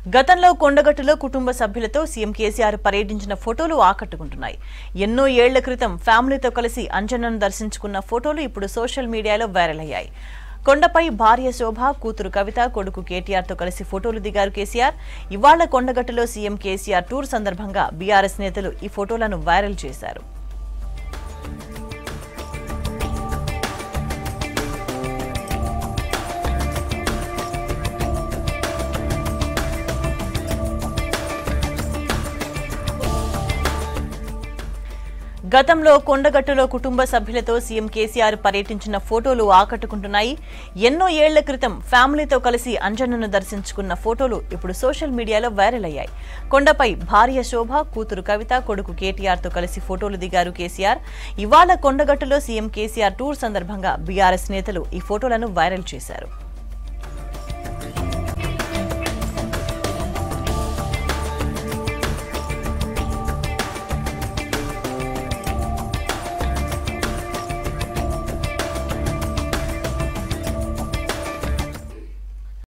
గతంలో కొండగట్టులో కుటుంబ సభ్యులతో సీఎం కేసీఆర్ పర్యటించిన ఫోటోలు ఆకట్టుకుంటున్నాయి ఎన్నో ఏళ్ల క్రితం ఫ్యామిలీతో కలిసి అంజనను దర్శించుకున్న ఫోటోలు ఇప్పుడు సోషల్ మీడియాలో వైరల్ అయ్యాయి కొండపై భార్య శోభ కూతురు కవిత కొడుకు కేటీఆర్ తో కలిసి ఫోటోలు దిగారు కేసీఆర్ ఇవాళ్ల కొండగట్టులో సీఎం కేసీఆర్ టూర్ సందర్భంగా బీఆర్ఎస్ నేతలు ఈ ఫోటోలను వైరల్ చేశారు గతంలో కొండగట్టులో కుటుంబ సభ్యులతో సీఎం కేసీఆర్ పర్యటించిన ఫోటోలు ఆకట్టుకుంటున్నాయి ఎన్నో ఏళ్ల క్రితం ఫ్యామిలీతో కలిసి అంజన్నను దర్శించుకున్న ఫోటోలు ఇప్పుడు సోషల్ మీడియాలో వైరల్ అయ్యాయి కొండపై భార్య శోభ కూతురు కవిత కొడుకు కేటీఆర్ తో కలిసి ఫోటోలు దిగారు కేసీఆర్ ఇవాళ కొండగట్టులో సీఎం కేసీఆర్ టూర్ సందర్భంగా బీఆర్ఎస్ నేతలు ఈ ఫోటోలను వైరల్ చేశారు